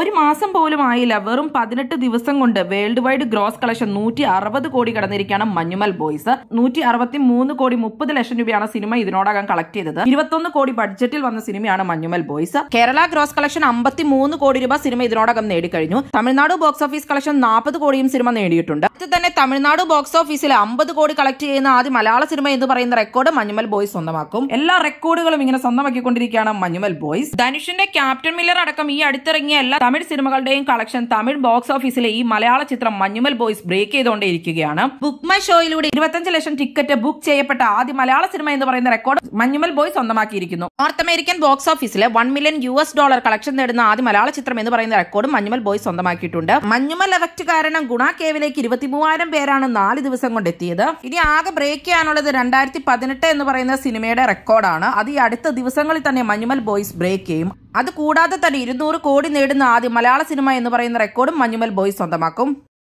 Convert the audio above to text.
ഒരു മാസം പോലും ആയില്ല വെറും പതിനെട്ട് ദിവസം കൊണ്ട് വേൾഡ് വൈഡ് ഗ്രോസ് കളക്ഷൻ നൂറ്റി അറുപത് കോടി കടന്നിരിക്കുകയാണ് മഞ്ഞുമൽ ബോയ്സ് നൂറ്റി അറുപത്തി മൂന്ന് കോടി മുപ്പത് ലക്ഷം രൂപയാണ് സിനിമ ഇതിനോടകം കളക്ട് ചെയ്തത് ഇരുപത്തൊന്ന് കോടി ബഡ്ജറ്റിൽ വന്ന സിനിമയാണ് Manjummel Boys Kerala gross collection അമ്പത്തി മൂന്ന് കോടി രൂപ സിനിമ ഇതിനോടകം നേടിക്കഴിഞ്ഞു തമിഴ്നാട് ബോക്സ് ഓഫീസ് കളക്ഷൻ നാൽപ്പത് കോടിയും സിനിമ നേടിയിട്ടുണ്ട് ഇത് തന്നെ തമിഴ്നാട് ബോക്സ് ഓഫീസിൽ അമ്പത് കോടി കളക്ട് ചെയ്യുന്ന ആദ്യ മലയാള സിനിമ എന്ന് പറയുന്ന റെക്കോർഡ് മഞ്ഞുമൽ ബോയ്സ് സ്വന്തമാക്കും എല്ലാ റെക്കോർഡുകളും ഇങ്ങനെ സ്വന്തമാക്കിക്കൊണ്ടിരിക്കുകയാണ് മഞ്ഞുമൽ ബോയ്സ് ധനുഷിന്റെ ക്യാപ്റ്റൻ മില്ലർ അടക്കം ഈ അടുത്തിറങ്ങിയ എല്ലാ തമിഴ് സിനിമകളുടെയും കളക്ഷൻ തമിഴ് ബോക്സ് ഓഫീസിലെ ഈ മലയാള ചിത്രം മഞ്ഞുമൽ ബോയ്സ് ബ്രേക്ക് ചെയ്തുകൊണ്ടേയിരിക്കുകയാണ് ബുക്ക് മൈ ഷോയിലൂടെ ഇരുപത്തഞ്ച് ലക്ഷം ടിക്കറ്റ് ബുക്ക് ചെയ്യപ്പെട്ട ആദ്യ മലയാള സിനിമ എന്ന് പറയുന്ന റെക്കോർഡ് മഞ്ഞുമൽ ബോയ്സ് സ്വന്തമാക്കിയിരിക്കുന്നു നോർത്ത് അമേരിക്കൻ ബോക്സ് ഓഫീസിലെ one million U S dollar collection നേടുന്ന ആദ്യ മലയാള ചിത്രം എന്ന് പറയുന്ന റെക്കോർഡ് മഞ്ഞുമൽ ബോയ്സ് സ്വന്തമാക്കിയിട്ടുണ്ട് മഞ്ഞുമൽ എഫക്ട് കാരണം ഗുണ കേവിലേക്ക് ഇരുപത്തി മൂവായിരം പേരാണ് നാല് ദിവസം കൊണ്ട് എത്തിയത് ഇനി ആകെ ബ്രേക്ക് ചെയ്യാനുള്ളത് രണ്ടായിരത്തി പതിനെട്ട് എന്ന് പറയുന്ന സിനിമയുടെ റെക്കോർഡാണ് അത് ഈ അടുത്ത ദിവസങ്ങളിൽ തന്നെ മഞ്ഞുമൽ ബോയ്സ് ബ്രേക്ക് ചെയ്യും അത് കൂടാതെ തന്നെ ഇരുന്നൂറ് കോടി നേടുന്ന ആദ്യ മലയാള സിനിമ എന്ന് പറയുന്ന റെക്കോർഡും മഞ്ഞുമൽ ബോയ്സ് സ്വന്തമാക്കും